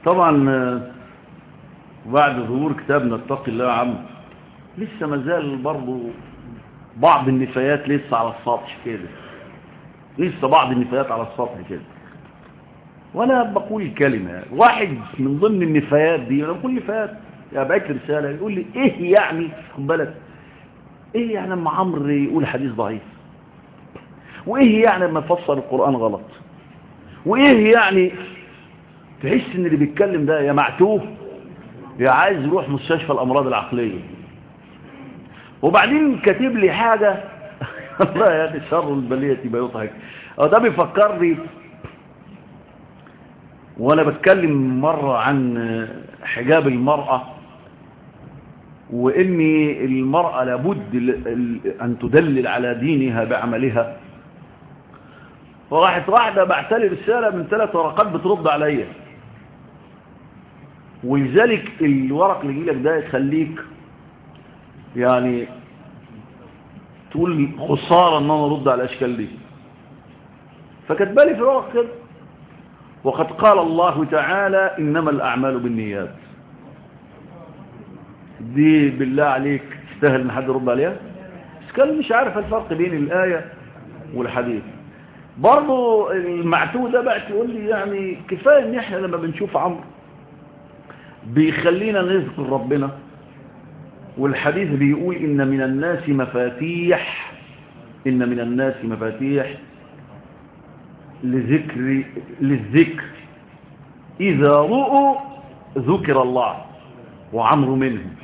طبعا بعد ظهور كتابنا اتق الله يا عم لسه ما زال برضه بعض النفايات لسه على السطح كده لسه بعض النفايات على السطح كده وانا بقول كلمة واحد من ضمن النفايات دي انا بقول نفايات يا بعت رسالة يقول لي ايه يعني خد بالك ايه يعني لما عمرو يقول حديث ضعيف وايه يعني لما يفسر القرآن غلط وايه يعني تحس ان اللي بيتكلم ده يا معتوه يا عايز يروح مستشفى الامراض العقلية وبعدين كاتب لي حاجة الله يا اخي شر البلية يبقى يضحك اه ده بيفكرني وانا بتكلم مرة عن حجاب المرأة وان المرأة لابد ان تدلل على دينها بعملها فراحت واحدة بعتلي رسالة من ثلاث ورقات بترد عليا ولذلك الورق اللي يجيلك ده يخليك يعني تقول خسارة ان انا ارد على الاشكال دي فكتبالي في الورق كده وقد قال الله تعالى انما الاعمال بالنيات دي بالله عليك تستاهل ان حد يرد عليها بس كان مش عارف الفرق بين الايه والحديث برضه المعتوه ده بقى تقول لي يعني كفايه ان احنا لما بنشوف عمرو بيخلينا نذكر ربنا والحديث بيقول إن من الناس مفاتيح إن من الناس مفاتيح لذكر للذكر إذا رؤوا ذكر الله وعمر منهم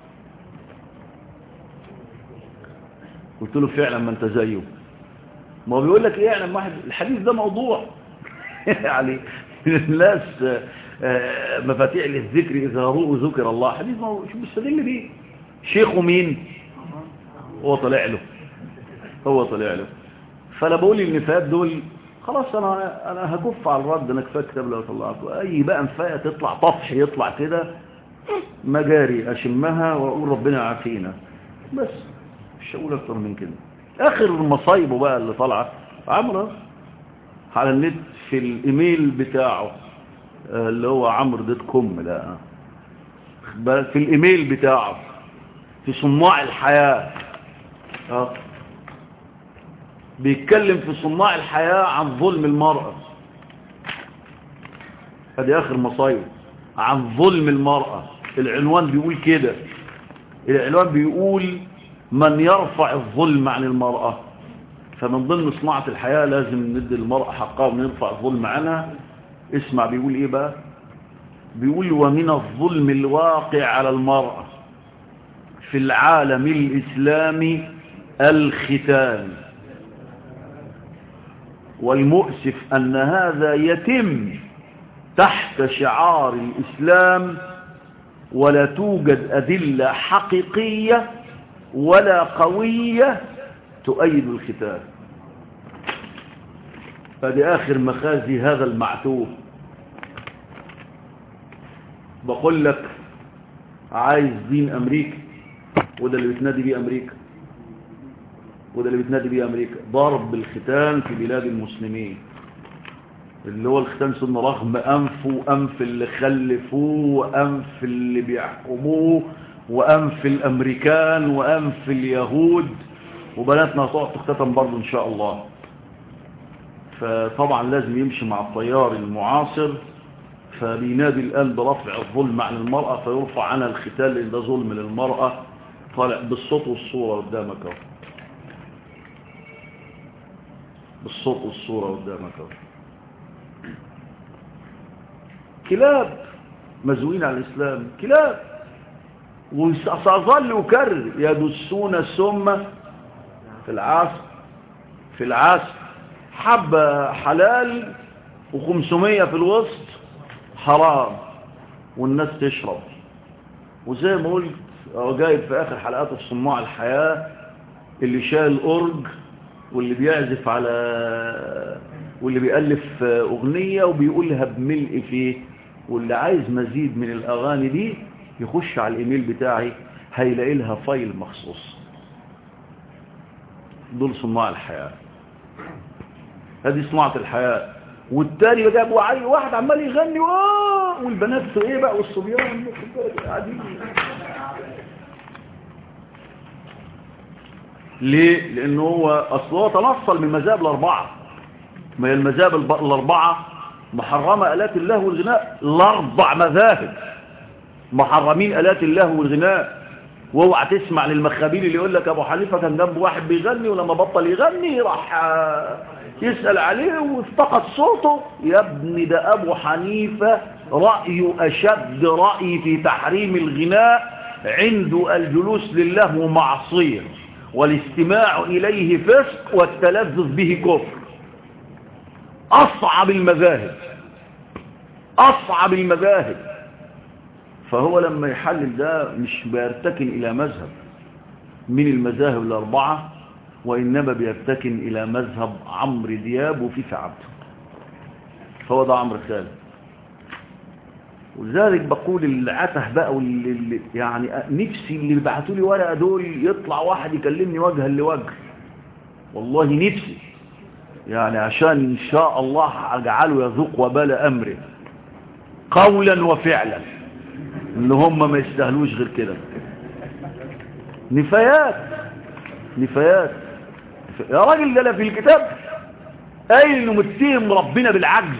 قلت له فعلا ما انت زيه ما هو بيقول لك ايه يعني واحد الحديث ده موضوع يعني من الناس مفاتيح للذكر إذا رؤوا ذكر الله حديث موضوع شو بيستدل بيه شيخه مين هو طلع له هو طلع له فانا بقول النفايات دول خلاص انا انا هكف على الرد انا كفايه كتاب لو طلعته اي بقى نفايه تطلع طفح يطلع كده مجاري اشمها واقول ربنا يعافينا بس مش هقول اكتر من كده اخر مصايبه بقى اللي طالعه عمرو على النت في الايميل بتاعه اللي هو عمرو دوت كوم لا في الايميل بتاعه في صناع الحياة أه. بيتكلم في صناع الحياة عن ظلم المرأة هذه آخر مصايب عن ظلم المرأة العنوان بيقول كده العنوان بيقول من يرفع الظلم عن المرأة فمن ضمن صناعة الحياة لازم ندي المرأة حقها ونرفع الظلم عنها اسمع بيقول ايه بقى بيقول ومن الظلم الواقع على المرأة في العالم الإسلامي الختان والمؤسف أن هذا يتم تحت شعار الإسلام ولا توجد أدلة حقيقية ولا قوية تؤيد الختان هذه آخر مخازي هذا المعتوه بقول لك عايز دين أمريكا وده اللي بتنادي بيه أمريكا وده اللي بتنادي بيه أمريكا ضرب بالختان في بلاد المسلمين اللي هو الختان سنة رغم أنف وأنف اللي خلفوه وأنف اللي بيحكموه وأنف الأمريكان وأنف اليهود وبناتنا هتقعد تختتم برضه إن شاء الله فطبعا لازم يمشي مع التيار المعاصر فبينادي الآن برفع الظلم عن المرأة فيرفع عنها الختان لأن ده ظلم للمرأة طالع بالصوت والصورة قدامك اهو بالصوت والصورة قدامك اهو كلاب مزوين على الإسلام كلاب وسأظل أكرر يدسون السم في العصر في العصر حبة حلال وخمسمية في الوسط حرام والناس تشرب وزي ما قلت جايب في آخر حلقات في صناع الحياة اللي شايل أرج واللي بيعزف على واللي بيألف أغنية وبيقولها بملء فيه واللي عايز مزيد من الأغاني دي يخش على الإيميل بتاعي هيلاقي لها فايل مخصوص دول صناع الحياة هذه صناعة الحياة والتاني جاب وعي واحد عمال يغني والبنات في ايه بقى والصبيان قاعدين ليه لان هو اصل هو تنصل من مذاهب الاربعه ما هي المذاهب الاربعه محرمه الات الله والغناء الاربع مذاهب محرمين الات الله والغناء واوعى تسمع للمخابيل اللي يقول لك ابو حنيفه كان جنبه واحد بيغني ولما بطل يغني راح يسال عليه وافتقد صوته يا ابني ده ابو حنيفه رايه اشد راي في تحريم الغناء عنده الجلوس لله معصيه والاستماع اليه فسق والتلذذ به كفر اصعب المذاهب اصعب المذاهب فهو لما يحلل ده مش بيرتكن إلى مذهب من المذاهب الأربعة وإنما بيرتكن إلى مذهب عمرو دياب وفيفي عبده فهو ده عمرو خالد ولذلك بقول العته بقى واللي يعني نفسي اللي بعتوا لي ورقه دول يطلع واحد يكلمني وجها لوجه والله نفسي يعني عشان ان شاء الله اجعله يذوق وبال امره قولا وفعلا ان هم ما يستاهلوش غير كده نفايات نفايات يا راجل ده في الكتاب قايل انه متهم ربنا بالعجز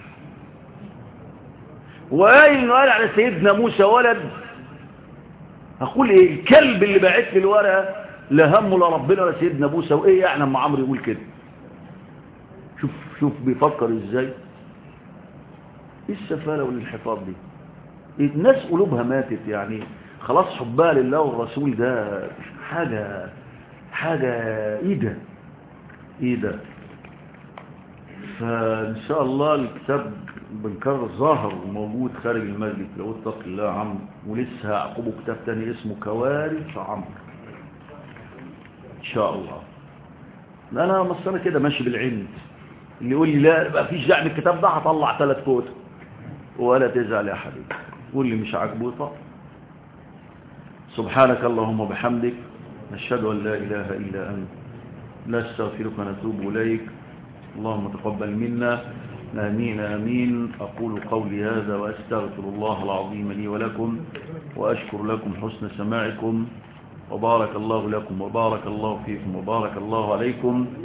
وقايل انه قال على سيدنا موسى ولد اقول ايه الكلب اللي باعت لي الورقه لا همه لا ربنا ولا سيدنا موسى وايه يعني اما عمرو يقول كده شوف شوف بيفكر ازاي ايه السفاله والانحطاط دي الناس قلوبها ماتت يعني خلاص حبها لله والرسول ده حاجة حاجة ايه ده ايه ده فان شاء الله الكتاب بنكرر ظاهر وموجود خارج المسجد لو اتق الله عمرو ولسه هعقبه كتاب تاني اسمه كوارث عمرو ان شاء الله لا انا مصر كده ماشي بالعند اللي يقول لي لا ما فيش داعي الكتاب ده هطلع ثلاث كتب ولا تزعل يا حبيبي واللي مش عاجبه طب سبحانك اللهم وبحمدك نشهد أن لا إله إلا أنت نستغفرك ونتوب إليك اللهم تقبل منا آمين آمين أقول قولي هذا وأستغفر الله العظيم لي ولكم وأشكر لكم حسن سماعكم وبارك الله لكم وبارك الله فيكم وبارك الله عليكم